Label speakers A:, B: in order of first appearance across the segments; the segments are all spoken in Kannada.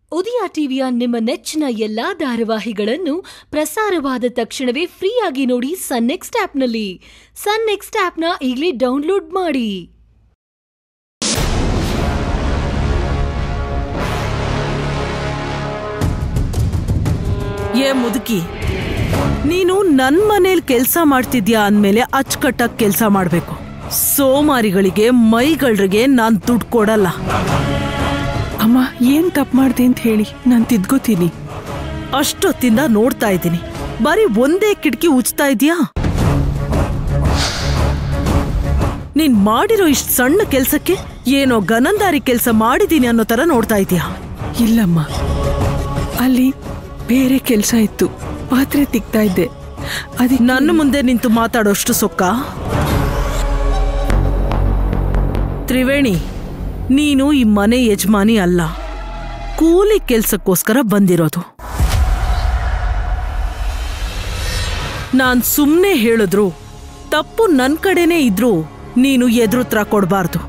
A: ಉದಯ ಟಿವಿಯ ನಿಮ್ಮ ನೆಚ್ಚಿನ ಎಲ್ಲಾ ಧಾರಾವಾಹಿಗಳನ್ನು ಪ್ರಸಾರವಾದ ತಕ್ಷಣವೇ ಫ್ರೀಯಾಗಿ ನೋಡಿ ಸನ್ ನೆಕ್ಸ್ಟ್ ಆಪ್ನಲ್ಲಿ ಸನ್ ನೆಕ್ಸ್ಟ್ ಆಪ್ನ ಈಗಲೇ ಡೌನ್ಲೋಡ್ ಮಾಡಿ
B: ಏ ಮುದುಕಿ ನೀನು ನನ್ ಮನೇಲಿ ಕೆಲ್ಸ ಮಾಡ್ತಿದ್ಯಾ ಅಂದ್ಮೇಲೆ ಅಚ್ಚುಕಟ್ಟಾಗಿ ಕೆಲ್ಸ ಮಾಡ್ಬೇಕು ಸೋಮಾರಿಗಳಿಗೆ ಮೈಗಳ್ರಿಗೆ ನಾನ್ ದುಡ್ಡು ಕೊಡಲ್ಲ
C: ಅಮ್ಮ ಏನ್ ತಪ್ಪು ಮಾಡ್ದೆ ಅಂತ ಹೇಳಿ ನಾನು ತಿದ್ಕೋತೀನಿ
B: ಅಷ್ಟೊತ್ತಿಂದ ನೋಡ್ತಾ ಇದ್ದೀನಿ ಬರೀ ಒಂದೇ ಕಿಟಕಿ ಉಚ್ತಾ ಇದೀಯಾ ನೀನ್ ಮಾಡಿರೋ ಇಷ್ಟ್ ಸಣ್ಣ ಕೆಲ್ಸಕ್ಕೆ ಏನೋ ಗನಂದಾರಿ ಕೆಲ್ಸ ಮಾಡಿದೀನಿ ಅನ್ನೋ ತರ ನೋಡ್ತಾ ಇದೀಯಾ
C: ಇಲ್ಲಮ್ಮ ಅಲ್ಲಿ ಬೇರೆ ಕೆಲಸ ಇತ್ತು ಪಾತ್ರೆ ತಿಕ್ತಾ ಇದ್ದೆ ಅದಕ್ಕೆ
B: ನನ್ನ ಮುಂದೆ ನಿಂತು ಮಾತಾಡೋಷ್ಟು ಸೊಕ್ಕ ತ್ರಿವೇಣಿ ನೀನು ಈ ಮನೆ ಯಜಮಾನಿ ಅಲ್ಲ ಕೂಲಿ ಕೆಲ್ಸಕ್ಕೋಸ್ಕರ ಬಂದಿರೋದು ನಾನ್ ಸುಮ್ನೆ ಹೇಳಿದ್ರು ತಪ್ಪು ನನ್ ಕಡೆನೇ ಇದ್ರು ನೀನು ಎದುರುತ್ರ ಕೊಡಬಾರ್ದು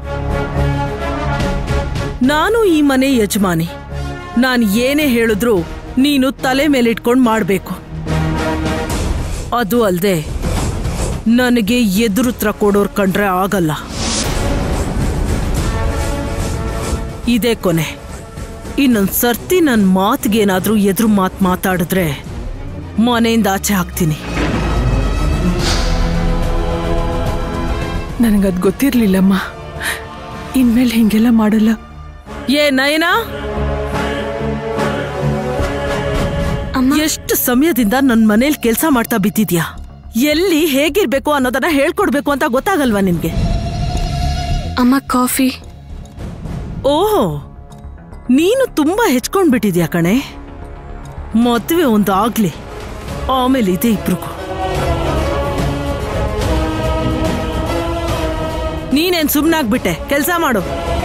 B: ನಾನು ಈ ಮನೆ ಯಜಮಾನಿ ನಾನ್ ಏನೇ ಹೇಳಿದ್ರು ನೀನು ತಲೆ ಮೇಲಿಟ್ಕೊಂಡ್ ಮಾಡ್ಬೇಕು ಅದು ಅಲ್ದೆ ನನಗೆ ಎದುರುತ್ರ ಕೊಡೋರ್ ಕಂಡ್ರೆ ಆಗಲ್ಲ ಇದೇ ಕೊನೆ ಇನ್ನೊಂದ್ ಸರ್ತಿ ನನ್ನ ಮಾತಿಗೇನಾದ್ರೂ ಎದುರು ಮಾತು ಮಾತಾಡಿದ್ರೆ ಮನೆಯಿಂದ ಆಚೆ ಹಾಕ್ತೀನಿ
C: ನನಗದು ಗೊತ್ತಿರ್ಲಿಲ್ಲಮ್ಮ ಇನ್ಮೇಲೆ ಹಿಂಗೆಲ್ಲ ಮಾಡಲ್ಲ
B: ಏ ನಯನಾ ಎಷ್ಟು ಸಮಯದಿಂದ ನನ್ನ ಮನೇಲಿ ಕೆಲಸ ಮಾಡ್ತಾ ಬಿದ್ದಿದ್ಯಾ ಎಲ್ಲಿ ಹೇಗಿರ್ಬೇಕು ಅನ್ನೋದನ್ನ ಹೇಳ್ಕೊಡ್ಬೇಕು ಅಂತ ಗೊತ್ತಾಗಲ್ವಾ ನಿನ್ಗೆ
D: ಅಮ್ಮ ಕಾಫಿ
B: ಓಹೋ ನೀನು ತುಂಬಾ ಹೆಚ್ಕೊಂಡ್ಬಿಟ್ಟಿದ್ಯಾ ಕಣೆ ಮದುವೆ ಒಂದು ಆಗ್ಲಿ ಆಮೇಲೆ ಇದೆ ಇಬ್ರಿಗೂ ನೀನೇನ್ ಸುಮ್ನಾಗ್ಬಿಟ್ಟೆ ಕೆಲ್ಸ ಮಾಡು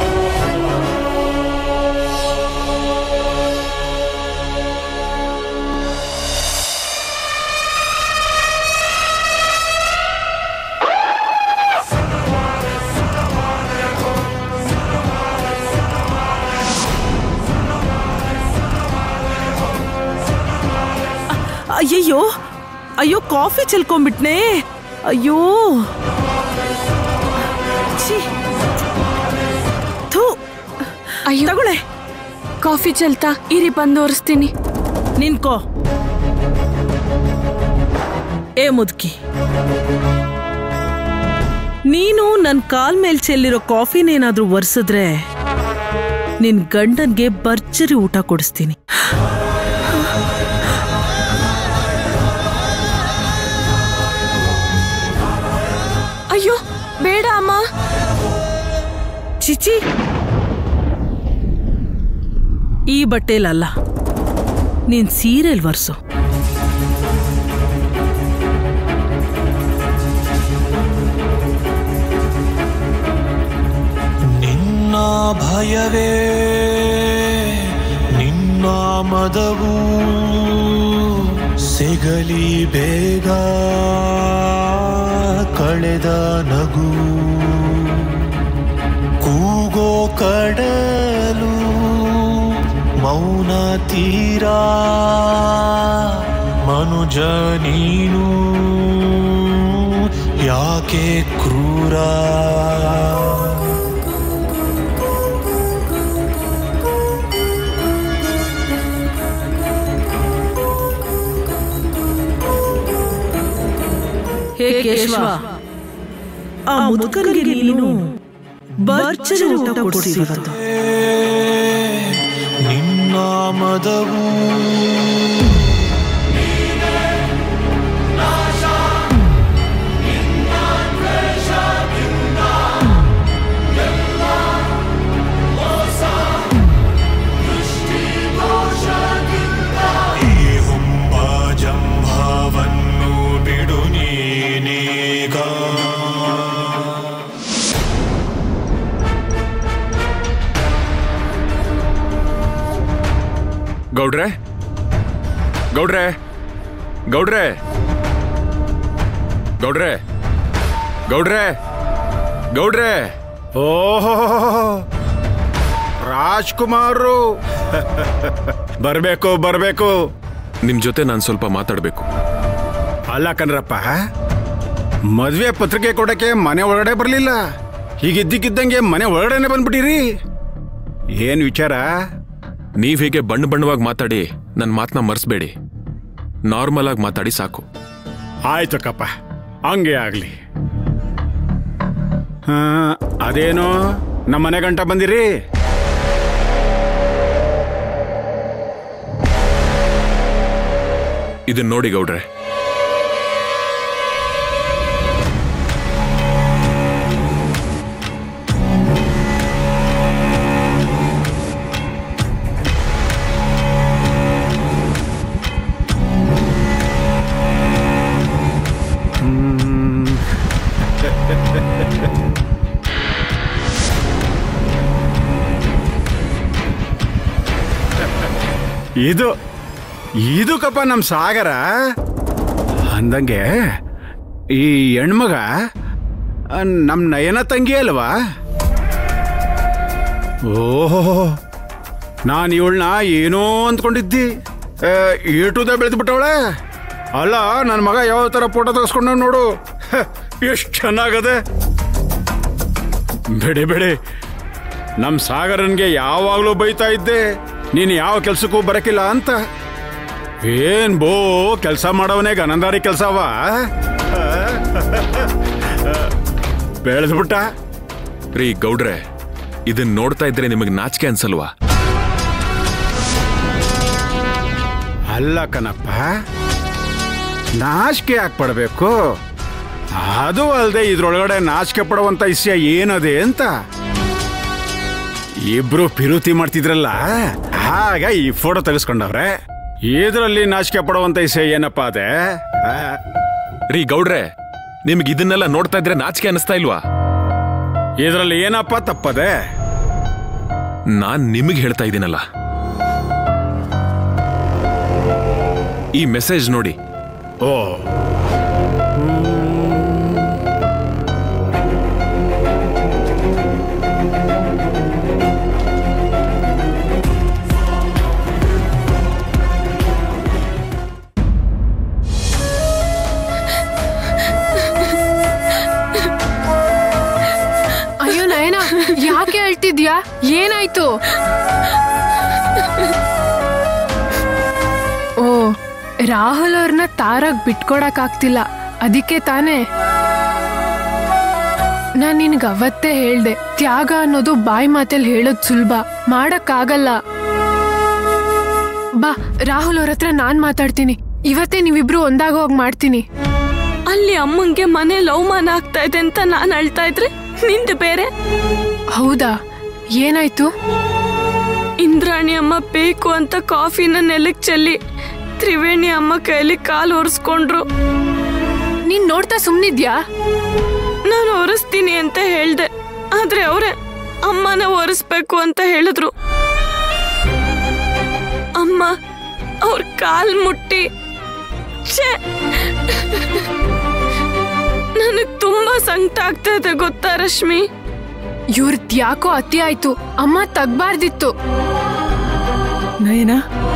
B: ಅಯ್ಯಯ್ಯೋ ಅಯ್ಯೋ ಕಾಫಿ ಚೆಲ್ಕೊಂಡ್ಬಿಟ್ನೆ ಅಯ್ಯೋ ಛೀ. ಥು,
D: ಅಯ್ಯೋ
B: ತಗೊಳ್ಳೆ
D: ಕಾಫಿ ಚೆಲ್ತಾ ಇರಿ ಬಂದು ಒರೆಸ್ತೀನಿ
B: ನಿನ್ಕೋ ಏ ಮುದುಕಿ ನೀನು ನನ್ ಕಾಲ್ ಮೇಲ್ ಚೆಲ್ಲಿರೋ ಕಾಫಿನೇನಾದ್ರೂ ಒರೆಸಿದ್ರೆ ನಿನ್ ಗಂಡನ್ಗೆ ಭರ್ಜರಿ ಊಟ ಕೊಡಿಸ್ತೀನಿ
D: ಅಯ್ಯೋ ಬೇಡ ಅಮ್ಮ
B: ಚಿಚಿ ಈ ಬಟ್ಟೆಲಲ್ಲ ನೀನ್ ಸೀರೆಲ್ ವರ್ಸು
E: ನಿನ್ನ ಭಯವೇ ನಿನ್ನ ಮದವು ಸಿಗಲಿ ಬೇಗ ಕಳೆದ ನಗು ಕೂಗೋ ಕಡಲು ಮೌನ ತೀರ ಮನುಜ ನೀನು ಯಾಕೆ ಕ್ರೂರ
B: ಹೇ ಕೇಶವ ಆ ಮುದುಕನಿಗೆ ನೀನು ಭರ್ಜರಿ ಊಟ ಕೊಡಿಸಿರೋದು
E: ನಿನ್ನ ಮದವು ಈ ಹುಂಬ ಜಂಭವನ್ನು ಬಿಡು ನೀನೀಗ
F: ಗೌಡ್ರೆ ಗೌಡ್ರೆ ಗೌಡ್ರೆ ಗೌಡ್ರೆ ಗೌಡ್ರೆ ಗೌಡ್ರೆ
G: ಓಹೋ ರಾಜ್ಕುಮಾರು ಬರಬೇಕು ಬರಬೇಕು
F: ನಿಮ್ ಜೊತೆ ನಾನು ಸ್ವಲ್ಪ ಮಾತಾಡ್ಬೇಕು
G: ಅಲ್ಲ ಕಣ್ರಪ್ಪ ಮದ್ವೆ ಪತ್ರಿಕೆ ಕೊಡಕ್ಕೆ ಮನೆ ಒಳಗಡೆ ಬರಲಿಲ್ಲ ಹೀಗಿದ್ದಕ್ಕಿದ್ದಂಗೆ ಮನೆ ಒಳಗಡೆನೆ ಬಂದ್ಬಿಟ್ಟಿರಿ ಏನ್ ವಿಚಾರ
F: ನೀವ್ ಹೀಗೆ ಬಣ್ಣ ಬಣ್ಣವಾಗಿ ಮಾತಾಡಿ ನನ್ನ ಮಾತನ್ನ ಮರ್ಸ್ಬೇಡಿ ನಾರ್ಮಲ್ ಆಗಿ ಮಾತಾಡಿ ಸಾಕು
G: ಆಯ್ತು ಕಪ್ಪ ಹಂಗೆ ಆಗ್ಲಿ ಹಾ ಅದೇನು ನಮ್ಮ ಮನೆ ಗಂಟ ಬಂದಿರಿ
F: ಇದನ್ನ ನೋಡಿ ಗೌಡ್ರೆ
G: ಇದು ಇದು ಕಪ್ಪ ನಮ್ಮ ಸಾಗರ ಅಂದಂಗೆ ಈ ಹೆಣ್ಮಗ ಆ, ನಮ್ ನಯನ ತಂಗಿ ಅಲ್ವಾ ಓಹೋ ನಾನು ಇವಳನ್ನ ಏನೋ ಅಂದ್ಕೊಂಡಿದ್ದಿ ಏಟುದ ಬೆಳೆದ್ಬಿಟ್ಟವಳೆ ಅಲ್ಲ ನನ್ನ ಮಗ ಯಾವ ಥರ ಫೋಟೋ ತೆಗೆಸ್ಕೊಂಡ ನೋಡು ಎಷ್ಟು ಚೆನ್ನಾಗದೆ ಬೇಡಿ ಬೇಡಿ ನಮ್ಮ ಸಾಗರನ್ಗೆ ಯಾವಾಗಲೂ ಬೈತಾ ಇದ್ದೆ ನೀನು ಯಾವ ಕೆಲ್ಸಕ್ಕೂ ಬರಕಿಲ್ಲ ಅಂತ ಏನ್ ಬೋ ಕೆಲಸ ಮಾಡವನೇ ಗನಂದಾರಿ ಕೆಲಸವ ಬೆಳೆದ್ಬಿಟ್ಟ
F: ರೀ ಗೌಡ್ರೆ ಇದನ್ನ ನೋಡ್ತಾ ಇದ್ರೆ ನಿಮಗೆ ನಾಚಿಕೆ ಅನ್ಸಲ್ವಾ
G: ಅಲ್ಲ ಕಣಪ್ಪ ನಾಚಿಕೆ ಯಾಕೆ ಪಡಬೇಕು ಅದು ಅಲ್ಲದೆ ಇದ್ರೊಳಗಡೆ ನಾಚಿಕೆ ಪಡುವಂತ ವಿಷಯ ಏನದೆ ಅಂತ ಇಬ್ರು ಪಿರುತಿ ಮಾಡ್ತಿದ್ರಲ್ಲ ಆಗ ಈ ಫೋಟೋ ತೆಗೆಸ್ಕೊಂಡವ್ರೆ ಇದ್ರಲ್ಲಿ ನಾಚಿಕೆ ಪಡುವಂತ ವಿಷಯ ಏನಪ್ಪ ಅದೇ ಆ,
F: ರೀ ಗೌಡ್ರೆ ನಿಮ್ಗೆ ಇದನ್ನೆಲ್ಲ ನೋಡ್ತಾ ಇದ್ರೆ ನಾಚಿಕೆ ಅನಿಸ್ತಾ ಇಲ್ವಾ
G: ಇದ್ರಲ್ಲಿ ಏನಪ್ಪ ತಪ್ಪದೆ
F: ನಾನ್ ನಿಮಗೆ ಹೇಳ್ತಾ ಇದ್ದೀನಲ್ಲ ಈ ಮೆಸೇಜ್ ನೋಡಿ
G: ಓ
H: ಅಯ್ಯೋ ನಯನ ಯಾಕೆ ಹೇಳ್ತಿದ್ಯಾ ಏನಾಯ್ತು ಓ ರಾಹುಲ್ ಅವ್ರನ್ನ ತಾರಾಗ್ ಬಿಟ್ಕೊಡಕ್ ಆಗ್ತಿಲ್ಲ ಅದಕ್ಕೆ ತಾನೇ ನಾನ್ ನಿನ್ಗೆ ಅವತ್ತೇ ಹೇಳ್ದೆ ತ್ಯಾಗ ಅನ್ನೋದು ಬಾಯಿ ಮಾತಲ್ಲಿ ಹೇಳೋದ್ ಸುಲಭ ಮಾಡಕ್ಕಾಗಲ್ಲ ಬಾ ರಾಹುಲ್ ಅವ್ರ ಹತ್ರ ನಾನ್ ಮಾತಾಡ್ತೀನಿ ಇವತ್ತೇ ನೀವಿಬ್ರು ಒಂದಾಗೋಗ್ ಮಾಡ್ತೀನಿ
D: ಅಲ್ಲಿ ಅಮ್ಮಂಗೆ ಮನೇಲಿ ಅವಮಾನ ಆಗ್ತಾ ಇದೆ ಅಂತ ನಾನು ಅಳ್ತಾ ಇದ್ರೆ ನಿಂದು ಬೇರೆ
H: ಹೌದಾ ಏನಾಯ್ತು
D: ಇಂದ್ರಾಣಿ ಅಮ್ಮ ಬೇಕು ಅಂತ ಕಾಫಿನ ನೆಲಕ್ ಚೆಲ್ಲಿ ತ್ರಿವೇಣಿ ಅಮ್ಮ ಕೈಲಿ ಕಾಲು ಒರೆಸ್ಕೊಂಡ್ರು
H: ನೀನ್ ನೋಡ್ತಾ ಸುಮ್ನಿದ್ಯಾ
D: ನಾನು ಒರೆಸ್ತೀನಿ ಅಂತ ಹೇಳ್ದೆ ಆದ್ರೆ ಅವರೇ ಅಮ್ಮನ ಒರೆಸ್ಬೇಕು ಅಂತ ಹೇಳಿದ್ರು ಅಮ್ಮ ಅವ್ರ ಕಾಲ್ ಮುಟ್ಟಿ ಛೇ ನನಗ್ ತುಂಬಾ ಸಂಕಟ ಆಗ್ತಾ ಇದೆ ಗೊತ್ತಾ ರಶ್ಮಿ
H: ಇವ್ರದ್ ಯಾಕೋ ಅತಿ ಆಯ್ತು ಅಮ್ಮ ತಗ್ಬಾರ್ದಿತ್ತು
C: ನಯನ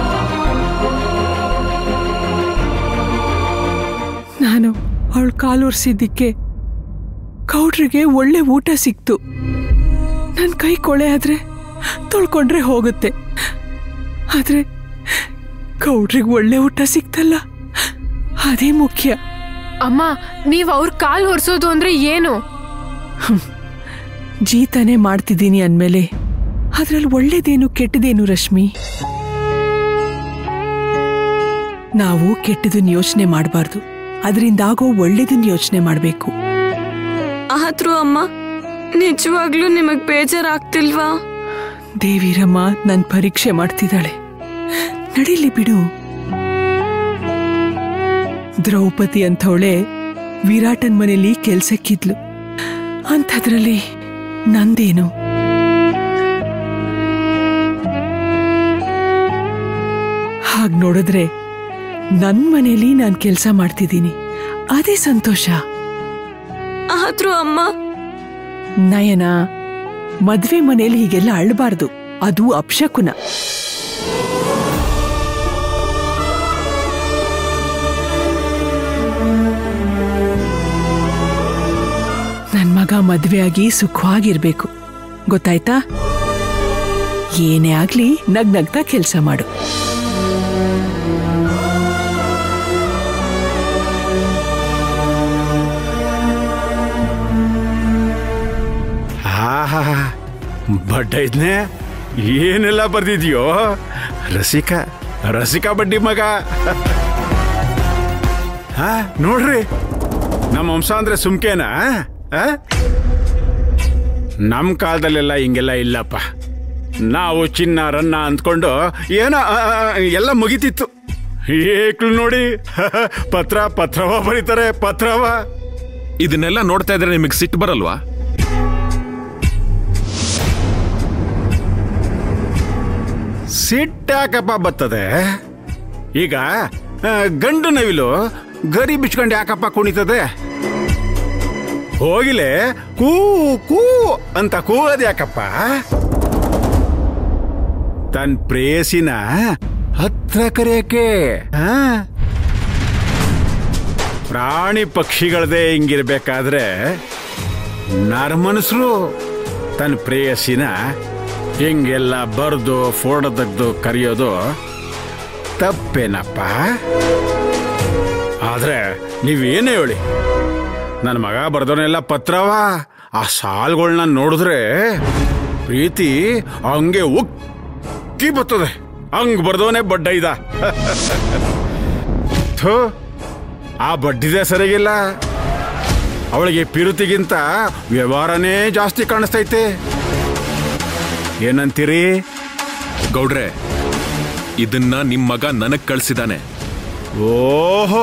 C: ನಾನು ಅವಳ ಕಾಲೊರ್ಸಿದ್ದಕ್ಕೆ ಕೌಡ್ರಿಗೆ ಒಳ್ಳೆ ಊಟ ಸಿಕ್ತು ನನ್ನ ಕೈ ಕೊಳೆ ಆದ್ರೆ ತೊಳ್ಕೊಂಡ್ರೆ ಹೋಗುತ್ತೆ ಆದ್ರೆ ಕೌಡ್ರಿಗೆ ಒಳ್ಳೆ ಊಟ ಸಿಕ್ತಲ್ಲ ಅದೇ ಮುಖ್ಯ
H: ಅಮ್ಮ ನೀವ್ ಅವ್ರ ಕಾಲ್ ಹೊರ್ಸೋದು ಅಂದ್ರೆ ಏನು
C: ಜೀತಾನೇ ಮಾಡ್ತಿದ್ದೀನಿ ಅಂದ್ಮೇಲೆ ಅದ್ರಲ್ಲಿ ಒಳ್ಳೇದೇನು ಕೆಟ್ಟದೇನು ರಶ್ಮಿ ನಾವು ಕೆಟ್ಟದನ್ನ ಯೋಚನೆ ಮಾಡಬಾರ್ದು ಅದರಿಂದಾಗೋ ಒಳ್ಳೇದನ್ನ ಯೋಚನೆ ಮಾಡಬೇಕು
D: ಆದ್ರೂ ಅಮ್ಮ ನಿಜವಾಗ್ಲೂ ನಿಮಗ್ ಬೇಜಾರಾಗ್ತಿಲ್ವಾ
C: ದೇವಿರಮ್ಮ ನನ್ ಪರೀಕ್ಷೆ ಮಾಡ್ತಿದ್ದಾಳೆ ನಡೀಲಿ ಬಿಡು ದ್ರೌಪದಿ ಅಂಥವಳೆ ವಿರಾಟನ್ ಮನೇಲಿ ಕೆಲ್ಸಕ್ಕಿದ್ಲು ಅಂಥದ್ರಲ್ಲಿ ನಂದೇನು ಹಾಗ್ ನೋಡಿದ್ರೆ ನನ್ ಮನೇಲಿ ನಾನ್ ಕೆಲ್ಸ ಮಾಡ್ತಿದ್ದೀನಿ ಅದೇ ಸಂತೋಷ
D: ಆದ್ರೂ ಅಮ್ಮ
C: ನಯನ ಮದ್ವೆ ಮನೇಲಿ ಹೀಗೆಲ್ಲ ಅಳ್ಬಾರ್ದು ಅದು ಅಪ್ಶಕುನ ಮದ್ವೆಯಾಗಿ ಸುಖವಾಗಿರ್ಬೇಕು ಗೊತ್ತಾಯ್ತಾ ಏನೇ ಆಗ್ಲಿ ನಗ್ ನಗ್ತಾ ಕೆಲ್ಸ ಮಾಡು
G: ಆಹಾ ಬಡ್ಡ ಇದ್ನೆ ಏನೆಲ್ಲ ಬರ್ದಿದ್ಯೋ ರಸಿಕ ರಸಿಕ ಬಡ್ಡಿ ಮಗ ಹಾ ನೋಡ್ರಿ ನಮ್ಮ ವಂಶ ಅಂದ್ರೆ ಸುಮ್ಕೇನಾ ಆ? ನಮ್ ಕಾಲದಲ್ಲೆಲ್ಲ ಹಿಂಗೆಲ್ಲ ಇಲ್ಲಪ್ಪ ನಾವು ಚಿನ್ನ ರನ್ನ ಅಂದ್ಕೊಂಡು ಏನೋ ಆ, ಆ, ಎಲ್ಲ ಮುಗಿತಿತ್ತು ಏಕ್ಳು ನೋಡಿ ಪತ್ರ ಪತ್ರವ ಬರೀತಾರೆ ಪತ್ರವ
F: ಇದನ್ನೆಲ್ಲ ನೋಡ್ತಾ ಇದ್ರೆ ನಿಮಗೆ ಸಿಟ್ಟು ಬರಲ್ವಾ
G: ಸಿಟ್ಟಾಕಪ್ಪ ಬರ್ತದೆ ಈಗ ಆ, ಗಂಡು ನವಿಲು ಗರಿ ಬಿಚ್ಕೊಂಡು ಯಾಕಪ್ಪ ಕುಣಿತದೆ ಹೋಗಿಲೆ ಕೂ ಕೂ ಅಂತ ಕೂಗೋದು ಯಾಕಪ್ಪ ತನ್ ಪ್ರೇಯಸಿನ ಹತ್ರ ಕರೆಯಕ್ಕೆ ಆ? ಪ್ರಾಣಿ ಪಕ್ಷಿಗಳದೇ ಹಿಂಗಿರ್ಬೇಕಾದ್ರೆ ನರಮನಸ್ರು ತನ್ನ ಪ್ರೇಯಸಿನ ಹಿಂಗೆಲ್ಲ ಬರ್ದು ಫೋಟೋ ತೆಗೆದು ಕರೆಯೋದು ತಪ್ಪೇನಪ್ಪ ಆದ್ರೆ ನೀವೇನೇ ಹೇಳಿ ನನ್ನ ಮಗ ಬರ್ದವನೆಲ್ಲ ಪತ್ರವ ಆ ಸಾಲ್ಗಳನ್ನ ನೋಡಿದ್ರೆ ಪ್ರೀತಿ ಹಂಗೆ ಉಕ್ಕಿ ಬರ್ತದೆ ಹಂಗ್ ಬರ್ದವನೇ ಬಡ್ಡ ಇದ ಥು, ಆ ಬಡ್ಡಿದೆ ಸರಿಗಿಲ್ಲ ಅವಳಿಗೆ ಪಿರುತಿಗಿಂತ ವ್ಯವಹಾರನೇ ಜಾಸ್ತಿ ಕಾಣಿಸ್ತೈತೆ ಏನಂತೀರಿ
F: ಗೌಡ್ರೆ ಇದನ್ನ ನಿಮ್ ಮಗ ನನಗ್ ಕಳ್ಸಿದಾನೆ
G: ಓಹೋ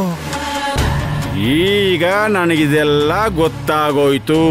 G: ಈಗ ನನಗಿದೆಲ್ಲ ಗೊತ್ತಾಗೋಯ್ತು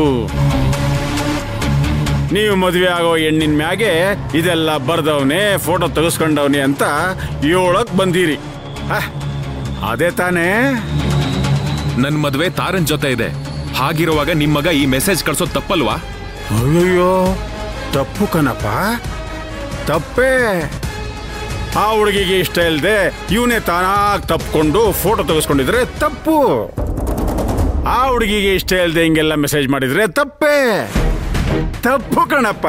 G: ನೀವು ಮದುವೆ ಆಗೋ ಹೆಣ್ಣಿನ ಮ್ಯಾಗೆ ಇದೆಲ್ಲ ಬರ್ದವನೆ ಫೋಟೋ ತೆಗೆಸ್ಕೊಂಡವನೆ ಅಂತ ಏಳಕ್ ಬಂದಿರಿ ಹ, ಅದೇ ತಾನೇ
F: ನನ್ ಮದ್ವೆ ತಾರನ್ ಜೊತೆ ಇದೆ ಹಾಗಿರುವಾಗ ನಿಮ್ ಮಗ ಈ ಮೆಸೇಜ್ ಕಳ್ಸೋದ್ ತಪ್ಪಲ್ವಾ
G: ಅಯ್ಯಯ್ಯೋ ತಪ್ಪು ಕಣಪ್ಪ ತಪ್ಪೇ ಆ ಹುಡುಗಿಗೆ ಇಷ್ಟ ಇಲ್ಲದೆ ಇವನೇ ತಾನಾಗ್ ತಪ್ಕೊಂಡು ಫೋಟೋ ತೆಗೆಸ್ಕೊಂಡಿದ್ರೆ ತಪ್ಪು ಆ ಹುಡುಗಿಗೆ ಇಷ್ಟ ಇಲ್ಲದೆ ಹಿಂಗೆಲ್ಲ ಮೆಸೇಜ್ ಮಾಡಿದ್ರೆ ತಪ್ಪೇ ತಪ್ಪು ಕಣಪ್ಪ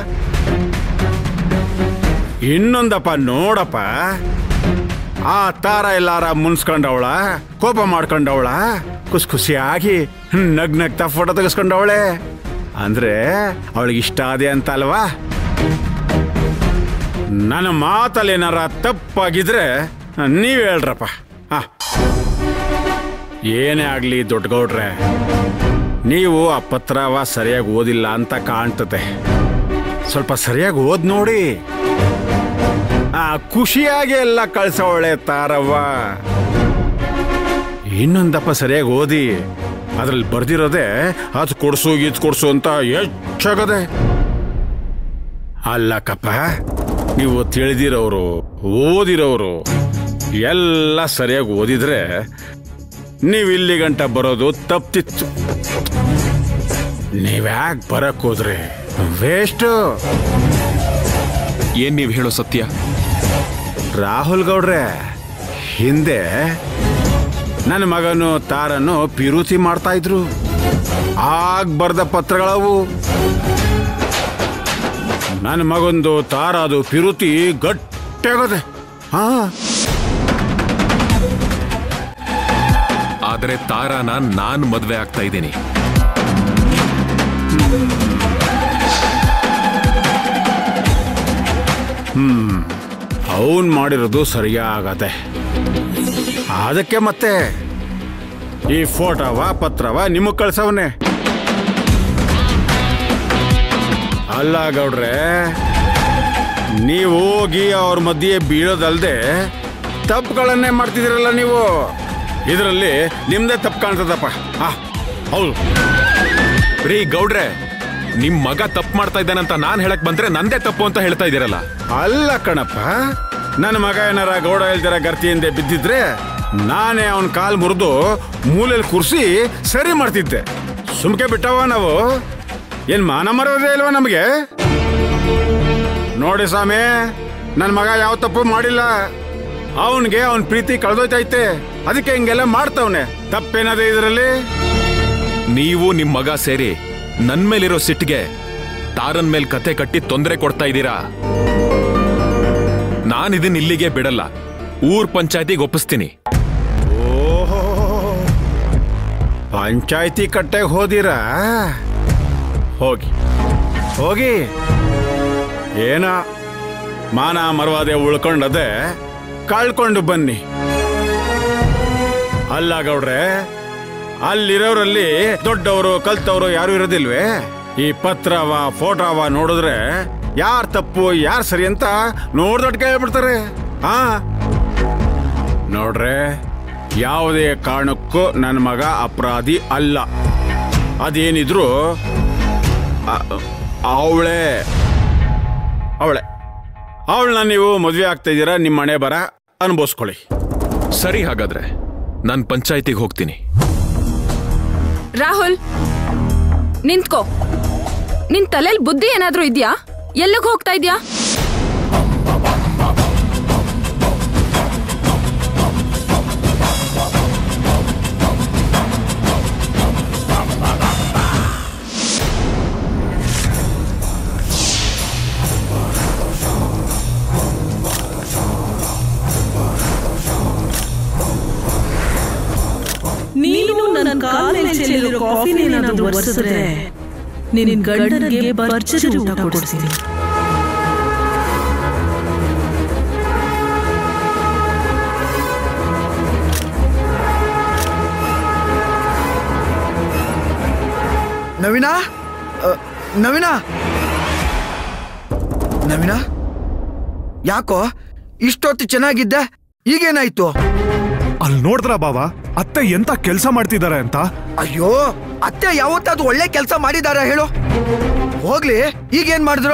G: ಇನ್ನೊಂದಪ್ಪ ನೋಡಪ್ಪ ಆ ತಾರ ಎಲ್ಲಾರ ಮುನ್ಸ್ಕೊಂಡವಳ ಕೋಪ ಮಾಡ್ಕೊಂಡವಳ ಖುಷಿ ಖುಷಿಯಾಗಿ ನಗ್ ನಗ್ತಾ ಫೋಟೋ ತೆಗೆಸ್ಕೊಂಡವಳೆ ಅಂದ್ರೆ ಅವಳಿಗೆ ಇಷ್ಟ ಆದೆ ಅಂತ ಅಲ್ವಾ ನನ್ನ ಮಾತಲ್ಲಿ ಏನಾರ ತಪ್ಪಾಗಿದ್ರೆ ನೀವ್ ಹೇಳ್ರಪ್ಪ ಹಾ ಏನೇ ಆಗ್ಲಿ ದೊಡ್ಡಗೌಡ್ರೆ ನೀವು ಆ ಪತ್ರವ ಸರಿಯಾಗಿ ಓದಿಲ್ಲ ಅಂತ ಕಾಣ್ತದೆ ಸ್ವಲ್ಪ ಸರಿಯಾಗಿ ಓದ್ ನೋಡಿ ಆ ಖುಷಿಯಾಗಿ ಎಲ್ಲ ಕಳ್ಸವಳೆ ತಾರವ್ವ ಇನ್ನೊಂದಪ್ಪ ಸರಿಯಾಗಿ ಓದಿ ಅದ್ರಲ್ಲಿ ಬರ್ದಿರೋದೆ ಅದು ಕೊಡ್ಸು ಇದು ಕೊಡ್ಸು ಅಂತ ಹೆಚ್ಚಾಗದೆ ಅಲ್ಲಕ್ಕಪ್ಪ ನೀವು ತಿಳಿದಿರೋರು ಓದಿರೋರು ಎಲ್ಲ ಸರಿಯಾಗಿ ಓದಿದ್ರೆ ನೀವು ಇಲ್ಲಿ ಗಂಟ ಬರೋದು ತಪ್ತಿತ್ತು ನೀವ್ಯಾಕೆ ಬರಕ್ ಹೋದ್ರಿ ವೇಸ್ಟ್
F: ಏನ್ ನೀವ್ ಹೇಳೋ ಸತ್ಯ
G: ರಾಹುಲ್ ಗೌಡ್ರೆ ಹಿಂದೆ ನನ್ನ ಮಗನು ತಾರನ್ನು ಪಿರುತಿ ಮಾಡ್ತಾ ಇದ್ರು ಆಗ ಬರ್ದ ಪತ್ರಗಳವು ನನ್ನ ಮಗಂದು ತಾರ ಅದು ಪಿರುತಿ ಗಟ್ಟಿಯಾಗದೆ ಹಾ
F: ಆದ್ರೆ ತಾರಾನ ನಾನ್ ಮದ್ವೆ ಆಗ್ತಾ ಇದ್ದೀನಿ
G: ಅವನ್ ಮಾಡಿರೋದು ಸರಿಯಾಗದೆ ಅದಕ್ಕೆ ಮತ್ತೆ ಈ ಫೋಟೋವ ಪತ್ರವ ನಿಮಗ್ ಕಳ್ಸವನೆ ಅಲ್ಲ ಗೌಡ್ರೆ ನೀವು ಹೋಗಿ ಅವ್ರ ಮಧ್ಯೆ ಬೀಳೋದಲ್ದೆ ತಪ್ಪುಗಳನ್ನೇ ಮಾಡ್ತಿದ್ದೀರಲ್ಲ ನೀವು ಇದರಲ್ಲಿ ನಿಮ್ದೇ ತಪ್ಪು ಕಾಣ್ತದಪ್ಪ ಹಾ ಹೌದು
F: ರೀ ಗೌಡ್ರೆ ನಿಮ್ ಮಗ ತಪ್ಪು ಮಾಡ್ತಾ ಇದ್ದಾನಂತ ನಾನ್ ಹೇಳಕ್ ಬಂದ್ರೆ ನಂದೇ ತಪ್ಪು ಅಂತ ಹೇಳ್ತಾ ಇದೀರಲ್ಲ
G: ಅಲ್ಲ ಕಣಪ್ಪ ನನ್ನ ಮಗ ಏನಾರ ಗೌಡ ಹೇಳ್ತಾರ ಗರ್ತಿಯಿಂದ ಬಿದ್ದಿದ್ರೆ ನಾನೇ ಅವನ ಕಾಲ್ ಮುರಿದು ಮೂಲೆಯಲ್ಲಿ ಕುರ್ಸಿ ಸರಿ ಮಾಡ್ತಿದ್ದೆ ಸುಮ್ಕೆ ಬಿಟ್ಟವ ನಾವು ಏನ್ ಮಾನ ಮರೋದೇ ಇಲ್ವಾ ನಮಗೆ ನೋಡಿ ಸ್ವಾಮಿ ನನ್ನ ಮಗ ಯಾವ ತಪ್ಪು ಮಾಡಿಲ್ಲ ಅವನ್ಗೆ ಅವನ್ ಪ್ರೀತಿ ಕಳ್ದೋಯ್ತೈತೆ ಅದಕ್ಕೆ ಹಿಂಗೆಲ್ಲ ಮಾಡ್ತವನೆ ತಪ್ಪೇನದೇ ಇದರಲ್ಲಿ
F: ನೀವು ನಿಮ್ ಮಗ ಸೇರಿ ನನ್ ಮೇಲಿರೋ ಸಿಟ್ಟಿಗೆ ತಾರನ್ ಮೇಲ್ ಕತೆ ಕಟ್ಟಿ ತೊಂದರೆ ಕೊಡ್ತಾ ಇದ್ದೀರಾ ನಾನು ಇದನ್ನ ಇಲ್ಲಿಗೆ ಬಿಡಲ್ಲ ಊರ್ ಪಂಚಾಯತಿಗೆ ಒಪ್ಪಿಸ್ತೀನಿ
G: ಓಹೋ ಪಂಚಾಯ್ತಿ ಕಟ್ಟೆಗೆ ಹೋದಿರಾ ಹೋಗಿ ಹೋಗಿ ಏನ ಮಾನ ಮರವಾದೆ ಉಳ್ಕೊಂಡದೆ ಕಳ್ಕೊಂಡು ಬನ್ನಿ ಅಲ್ಲ ಗೌಡ್ರೆ ಅಲ್ಲಿರೋರಲ್ಲಿ ದೊಡ್ಡವರು ಕಲ್ತವರು ಯಾರು ಇರೋದಿಲ್ವೇ ಈ ಪತ್ರವ ಫೋಟೋವ ನೋಡಿದ್ರೆ ಯಾರ್ ತಪ್ಪು ಯಾರ್ ಸರಿ ಅಂತ ನೋಡ್ದೊಟ್ಟು ಕೇಳ್ಬಿಡ್ತಾರೆ ಹಾ ನೋಡ್ರೆ ಯಾವುದೇ ಕಾರಣಕ್ಕೂ ನನ್ನ ಮಗ ಅಪರಾಧಿ ಅಲ್ಲ ಅದೇನಿದ್ರು ಅವಳೆ ಅವಳೆ ಅವಳನ್ನ ನೀವು ಮದುವೆ ಆಗ್ತಾ ಇದ್ದೀರಾ ನಿಮ್ಮ ಮನೆ ಬರ ಅನುಭವಿಸ್ಕೊಳ್ಳಿ
F: ಸರಿ ಹಾಗಾದ್ರೆ ನಾನು ಪಂಚಾಯತಿಗೆ ಹೋಗ್ತೀನಿ
D: ರಾಹುಲ್ ನಿಂತ್ಕೋ ನಿನ್ ತಲೆಲ್ ಬುದ್ಧಿ ಏನಾದ್ರೂ ಇದ್ಯಾ ಎಲ್ಲಿಗ್ ಹೋಗ್ತಾ ಇದ್ಯಾ
B: ನೀನು ನನ್ನ ಕಾಲಲ್ಲಿ ಚೆಲ್ಲಿರೋ ಕಾಫಿನೇನಾದ್ರೂ ಒರೆಸಿದ್ರೆ ನಿನ್ನ ಗಂಡನಿಗೆ ಭರ್ಜರಿ ಊಟ ಕೊಡಿಸ್ತೀನಿ
I: ನವೀನ ಅ, ನವೀನ ನವೀನ ಯಾಕೋ ಇಷ್ಟೊತ್ತು ಚೆನ್ನಾಗಿದ್ದೆ ಈಗೇನಾಯ್ತು
J: ಅಲ್ಲಿ ನೋಡಿದ್ರ ಬಾವ ಅತ್ತೆ ಎಂತ ಕೆಲಸ ಮಾಡ್ತಿದ್ದಾರೆ ಅಂತ
I: ಅಯ್ಯೋ ಅತ್ತೆ ಯಾವತ್ತಾದ್ರು ಒಳ್ಳೆ ಕೆಲಸ ಮಾಡಿದಾರ ಹೇಳು ಹೋಗ್ಲಿ ಈಗೇನ್ ಮಾಡಿದ್ರು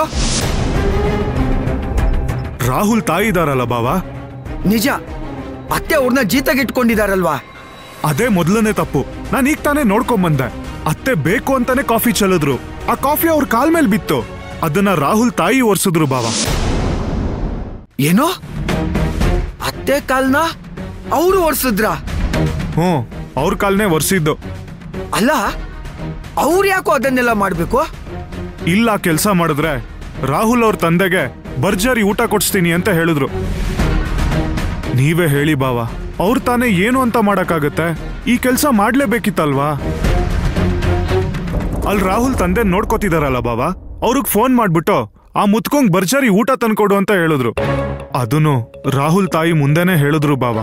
J: ರಾಹುಲ್ ತಾಯಿ ಇದಾರಲ್ಲ ಬಾವ
I: ನಿಜ ಅತ್ತೆ ಅವ್ರನ್ನ ಜೀತಗಿಟ್ಕೊಂಡಿದಾರಲ್ವಾ
J: ಅದೇ ಮೊದಲನೇ ತಪ್ಪು ನಾನು ಈಗ ತಾನೇ ನೋಡ್ಕೊಂಬಂದೆ ಅತ್ತೆ ಬೇಕು ಅಂತಾನೆ ಕಾಫಿ ಚೆಲ್ಲಿದ್ರು ಆ ಕಾಫಿ ಅವ್ರ ಕಾಲ್ ಮೇಲೆ ಬಿತ್ತು ಅದನ್ನ ರಾಹುಲ್ ತಾಯಿ ಒರ್ಸಿದ್ರು ಬಾವ
I: ಏನು ಅತ್ತೆ ಕಾಲ್ನ ಅವರು ಓಡಿಸಿದ್ರ
J: ಹ್ಞೂ ಅವ್ರ ಕಾಲ್ನೇ ಒರ್ಸಿದ್ದು
I: ಅಲ್ಲ ಅವ್ರು ಯಾಕೋ ಅದನ್ನೆಲ್ಲ ಮಾಡ್ಬೇಕು
J: ಇಲ್ಲ ಕೆಲಸ ಮಾಡಿದ್ರೆ ರಾಹುಲ್ ಅವ್ರ ತಂದೆಗೆ ಭರ್ಜರಿ ಊಟ ಕೊಡಿಸ್ತೀನಿ ಅಂತ ಹೇಳಿದ್ರು ನೀವೇ ಹೇಳಿ ಬಾವ ಅವ್ರು ತಾನೇ ಏನು ಅಂತ ಮಾಡಕ್ಕಾಗತ್ತೆ ಈ ಕೆಲಸ ಮಾಡ್ಲೇಬೇಕಿತ್ತಲ್ವಾ ಅಲ್ಲಿ ರಾಹುಲ್ ತಂದೆ ನೋಡ್ಕೋತಿದಾರಲ್ಲ ಬಾವ ಅವ್ರಿಗೆ ಫೋನ್ ಮಾಡ್ಬಿಟ್ಟು ಆ ಮುತ್ಕೊಂಗ್ ಭರ್ಜರಿ ಊಟ ತಂದ್ಕೊಡು ಅಂತ ಹೇಳಿದ್ರು ಅದನ್ನು ರಾಹುಲ್ ತಾಯಿ ಮುಂದೆನೆ ಹೇಳಿದ್ರು ಬಾವ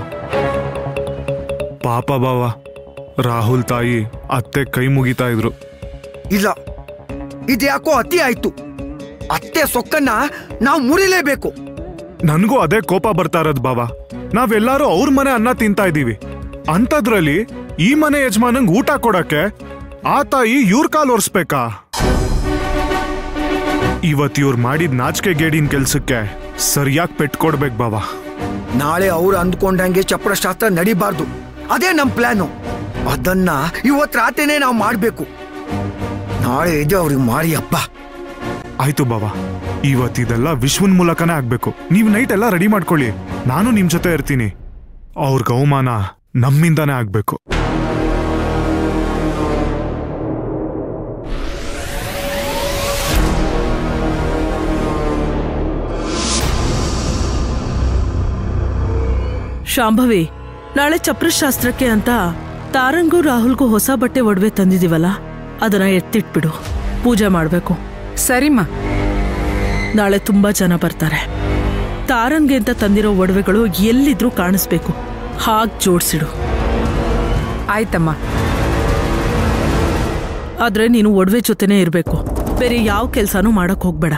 J: ಪಾಪ ಬಾವ ರಾಹುಲ್ ತಾಯಿ ಅತ್ತೆ ಕೈ ಮುಗಿತಾ ಇದ್ರು
I: ಇಲ್ಲ ಇದ್ಯಾಕೋ ಅತಿ ಆಯ್ತು ಅತ್ತೆ ಸೊಕ್ಕನ್ನ ನಾವು ಮುರಿಲೇಬೇಕು
J: ನನ್ಗೂ ಅದೇ ಕೋಪ ಬರ್ತಾ ಇರೋದ್ ಬಾವ ನಾವೆಲ್ಲಾರು ಅವ್ರ ಮನೆ ಅನ್ನ ತಿಂತಾ ಇದೀವಿ ಅಂಥದ್ರಲ್ಲಿ ಈ ಮನೆ ಯಜಮಾನಂಗ್ ಊಟ ಕೊಡಕ್ಕೆ ಆ ತಾಯಿ ಇವ್ರ ಕಾಲ್ ಒರ್ಸ್ಬೇಕಾ ಇವತ್ ಇವ್ರು ಮಾಡಿದ ನಾಚಿಕೆ ಗೇಡಿನ ಕೆಲ್ಸಕ್ಕೆ ಸರಿಯಾಗಿ ಪೆಟ್ ಕೊಡ್ಬೇಕು ಬಾವ
I: ನಾಳೆ ಅವ್ರು ಅಂದ್ಕೊಂಡಂಗೆ ಚಪ್ರಶಾಸ್ತ್ರ ನಡಿಬಾರ್ದು ಅದೇ ನಮ್ ಪ್ಲಾನು ಅದನ್ನ ಇವತ್ ರಾತ್ರಿನೇ ನಾವು ಮಾಡ್ಬೇಕು ನಾಳೆ ಇದೆ ಅವ್ರಿಗೆ ಮಾರಿ ಹಬ್ಬ
J: ಆಯ್ತು ಬಾವ ಇವತ್ ಇದೆಲ್ಲ ವಿಶ್ವನ್ ಮೂಲಕನೇ ಆಗ್ಬೇಕು ನೀವ್ ನೈಟ್ ಎಲ್ಲ ರೆಡಿ ಮಾಡ್ಕೊಳ್ಳಿ ನಾನು ನಿಮ್ ಜೊತೆ ಇರ್ತೀನಿ ಅವ್ರ ಅವಮಾನ ನಮ್ಮಿಂದಾನೇ ಆಗ್ಬೇಕು
B: ಶಾಂಭವಿ ನಾಳೆ ಚಪ್ರಶಾಸ್ತ್ರಕ್ಕೆ ಅಂತ ತಾರಂಗೂ ರಾಹುಲ್ಗೂ ಹೊಸ ಬಟ್ಟೆ ಒಡವೆ ತಂದಿದೀವಲ್ಲ ಅದನ್ನ ಎತ್ತಿಟ್ಬಿಡು ಪೂಜೆ ಮಾಡ್ಬೇಕು
C: ಸರಿಮ್ಮ
B: ನಾಳೆ ತುಂಬಾ ಜನ ಬರ್ತಾರೆ ತಾರನ್ಗೆ ಅಂತ ತಂದಿರೋ ಒಡವೆಗಳು ಎಲ್ಲಿದ್ರೂ ಕಾಣಿಸ್ಬೇಕು ಹಾಗ್ ಜೋಡ್ಸಿಡು
C: ಆಯ್ತಮ್ಮ
B: ಆದ್ರೆ ನೀನು ಒಡವೆ ಜೊತೆನೇ ಇರ್ಬೇಕು ಬೇರೆ ಯಾವ ಕೆಲ್ಸಾನೂ ಮಾಡಕ್ ಹೋಗ್ಬೇಡ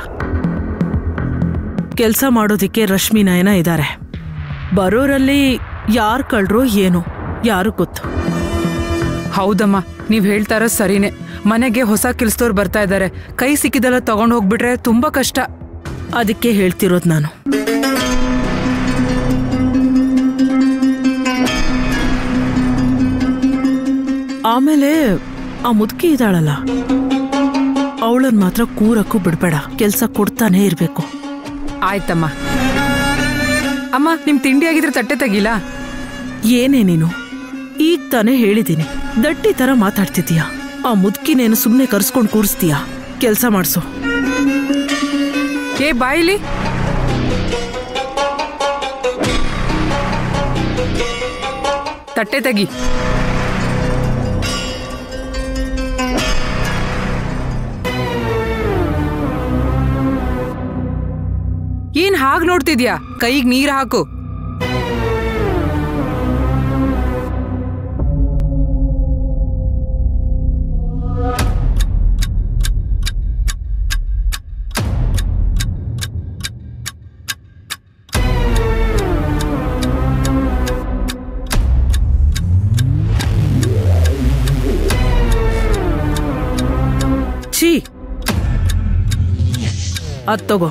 B: ಕೆಲ್ಸ ಮಾಡೋದಿಕ್ಕೆ ರಶ್ಮಿ ನಯನ ಇದ್ದಾರೆ ಬರೋರಲ್ಲಿ ಯಾರ್ ಕಳ್ರೋ ಏನೋ ಯಾರು ಗೊತ್ತು
C: ಹೌದಮ್ಮ ನೀವ್ ಹೇಳ್ತಾ ಇರೋದ್ ಸರಿನೇ ಮನೆಗೆ ಹೊಸ ಕೆಲ್ಸದವ್ರು ಬರ್ತಾ ಇದ್ದಾರೆ ಕೈ ಸಿಕ್ಕಿದೆಲ್ಲ ತಗೊಂಡ್ ಹೋಗ್ಬಿಟ್ರೆ ತುಂಬಾ ಕಷ್ಟ
B: ಅದಕ್ಕೆ ಹೇಳ್ತಿರೋದು ನಾನು ಆಮೇಲೆ ಆ ಮುದುಕಿ ಇದ್ದಾಳಲ್ಲ ಅವಳನ್ ಮಾತ್ರ ಕೂರಕ್ಕೂ ಬಿಡ್ಬೇಡ ಕೆಲ್ಸ ಕೊಡ್ತಾನೆ ಇರ್ಬೇಕು
C: ಆಯ್ತಮ್ಮ ಅಮ್ಮ ನಿಮ್ ತಿಂಡಿ ಆಗಿದ್ರೆ ತಟ್ಟೆ ತೆಗಿಲ್ಲ
B: ಏನೇ ನೀನು ಈಗ ತಾನೇ ಹೇಳಿದ್ದೀನಿ ದಟ್ಟಿ ತರ ಮಾತಾಡ್ತಿದೀಯ ಆ ಮುದುಕಿನೇನು ಸುಮ್ಮನೆ ಕರ್ಸ್ಕೊಂಡು ಕೂರಿಸ್ತೀಯಾ ಕೆಲಸ ಮಾಡಿಸು
C: ಏ ಬಾಯಿಲಿ ತಟ್ಟೆ ತೆಗಿ ಏನ್ ಹಾಗ್ ನೋಡ್ತಿದ್ಯಾ ಕೈಗ್ ನೀರ್ ಹಾಕು
B: ಛೀ ಅದ್ ತಗೋ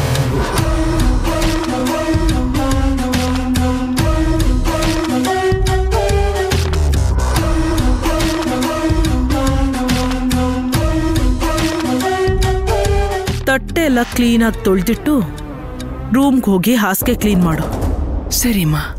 B: ತಟ್ಟೆ ಎಲ್ಲ ಕ್ಲೀನಾಗಿ ತೊಳೆದಿಟ್ಟು ರೂಮ್ಗೆ ಹೋಗಿ ಹಾಸಿಗೆ ಕ್ಲೀನ್ ಮಾಡು
H: ಸರಿಮ್ಮ